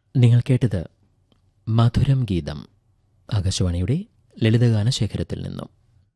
നിങ്ങൾ കേട്ടത് മധുരം ഗീതം ആകാശവാണിയുടെ ലളിതഗാന ശേഖരത്തിൽ നിന്നും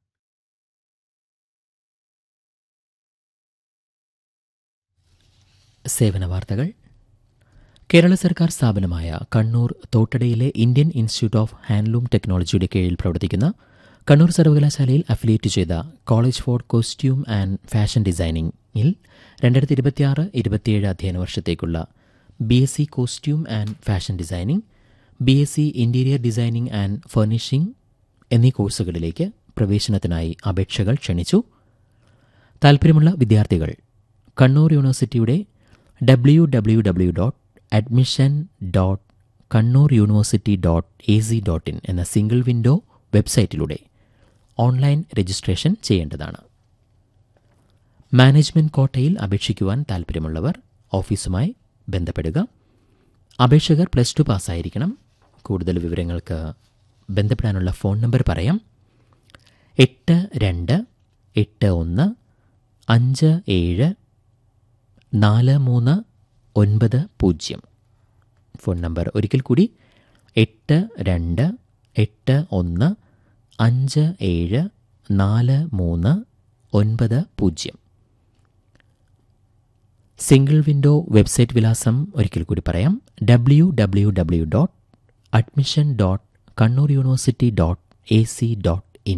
സേവന വാർത്തകൾ കേരള സർക്കാർ സ്ഥാപനമായ കണ്ണൂർ തോട്ടടയിലെ ഇന്ത്യൻ ഇൻസ്റ്റിറ്റ്യൂട്ട് ഓഫ് ഹാൻഡ്ലൂം ടെക്നോളജിയുടെ കീഴിൽ പ്രവർത്തിക്കുന്ന കണ്ണൂർ സർവകലാശാലയിൽ അഫിലിയേറ്റ് ചെയ്ത college for costume and fashion ഡിസൈനിങ്ങിൽ രണ്ടായിരത്തി ഇരുപത്തിയാറ് ഇരുപത്തിയേഴ് അധ്യയന വർഷത്തേക്കുള്ള B S C costume and fashion designing B S C interior designing and furnishing എന്നീ കോഴ്സുകളിലേക്ക് പ്രവേശനത്തിനായി അപേക്ഷകൾ ക്ഷണിച്ചു താൽപ്പര്യമുള്ള വിദ്യാർത്ഥികൾ കണ്ണൂർ യൂണിവേഴ്സിറ്റിയുടെ W W W dot admission dot Kannur university dot A C dot in എന്ന സിംഗിൾ വിൻഡോ വെബ്സൈറ്റിലൂടെ ഓൺലൈൻ രജിസ്ട്രേഷൻ ചെയ്യേണ്ടതാണ് മാനേജ്മെന്റ് കോട്ടയിൽ അപേക്ഷിക്കുവാൻ താൽപ്പര്യമുള്ളവർ ഓഫീസുമായി ബന്ധപ്പെടുക അപേക്ഷകർ പ്ലസ് ടു പാസ്സായിരിക്കണം കൂടുതൽ വിവരങ്ങൾക്ക് ബന്ധപ്പെടാനുള്ള ഫോൺ നമ്പർ പറയാം എട്ട് രണ്ട് എട്ട് ഒന്ന് അഞ്ച് ഏഴ് നാല് മൂന്ന് ഒൻപത് പൂജ്യം ഫോൺ നമ്പർ ഒരിക്കൽ കൂടി എട്ട് രണ്ട് എട്ട് ഒന്ന് അഞ്ച് ഏഴ് നാല് മൂന്ന് ഒൻപത് പൂജ്യം സിംഗിൾ വിൻഡോ വെബ്സൈറ്റ് വിലാസം ഒരിക്കൽ കൂടി പറയാം W W W dot admission dot Kannur university dot A C dot in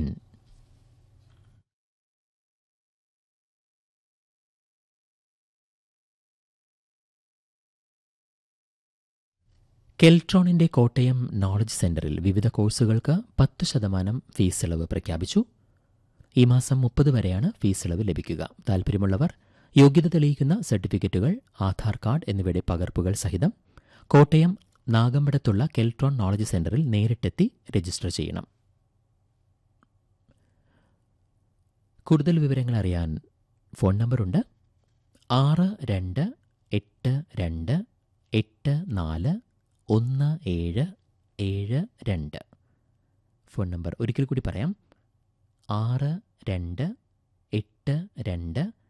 കെൽട്രോണിന്റെ കോട്ടയം നോളജ് സെന്ററിൽ വിവിധ കോഴ്സുകൾക്ക് പത്ത് ശതമാനം ഫീസ് ഇളവ് പ്രഖ്യാപിച്ചു ഈ മാസം മുപ്പത് വരെയാണ് ഫീസ് ഇളവ് ലഭിക്കുക താൽപ്പര്യമുള്ളവർ യോഗ്യത തെളിയിക്കുന്ന സർട്ടിഫിക്കറ്റുകൾ ആധാർ കാർഡ് എന്നിവയുടെ പകർപ്പുകൾ സഹിതം കോട്ടയം നാഗമ്പടത്തുള്ള കെൽട്രോൺ നോളജ് സെന്ററിൽ നേരിട്ടെത്തി രജിസ്റ്റർ ചെയ്യണം കൂടുതൽ വിവരങ്ങൾ അറിയാൻ ഫോൺ നമ്പറുണ്ട് ആറ് രണ്ട് എട്ട് രണ്ട് എട്ട് നാല് ഒന്ന് ഏഴ് ഏഴ് രണ്ട് ഫോൺ നമ്പർ ഒരിക്കൽ കൂടി പറയാം ആറ് രണ്ട് എട്ട് രണ്ട്